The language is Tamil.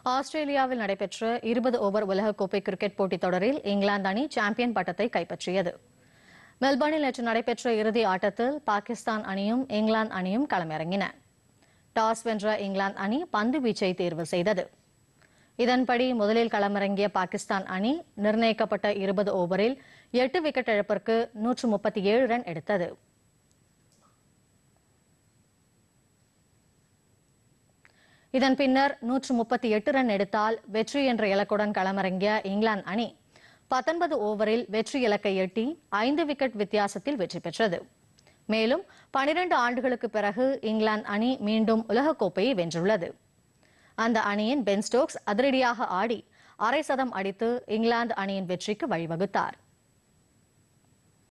ஆஸ்திரேலியாவில் நடைபெற்ற இருபது ஓவர் உலகக்கோப்பை கிரிக்கெட் போட்டித் தொடரில் இங்கிலாந்து அணி சாம்பியன் பட்டத்தை கைப்பற்றியது மெல்பர்னில் நேற்று நடைபெற்ற இறுதி ஆட்டத்தில் பாகிஸ்தான் அணியும் இங்கிலாந்து அணியும் களமிறங்கின டாஸ் வென்ற இங்கிலாந்து அணி பந்து வீச்சை தேர்வு செய்தது இதன்படி முதலில் களமிறங்கிய பாகிஸ்தான் அணி நிர்ணயிக்கப்பட்ட இருபது ஓவரில் எட்டு விக்கெட் இழப்பிற்கு நூற்று முப்பத்தி ஏழு ரன் எடுத்தது இதன் பின்னர் நூற்று முப்பத்தி எட்டு ரன் எடுத்தால் வெற்றி என்ற இலக்குடன் களமிறங்கிய இங்கிலாந்து அணி பத்தொன்பது ஓவரில் வெற்றி இலக்கை எட்டி ஐந்து விக்கெட் வித்தியாசத்தில் வெற்றி பெற்றது மேலும் பனிரெண்டு ஆண்டுகளுக்கு பிறகு இங்கிலாந்து அணி மீண்டும் உலகக்கோப்பையை வென்றுள்ளது அந்த அணியின் பென் ஸ்டோக்ஸ் அதிரடியாக ஆடி அரை சதம் அடித்து இங்கிலாந்து அணியின் வெற்றிக்கு வழிவகுத்தார்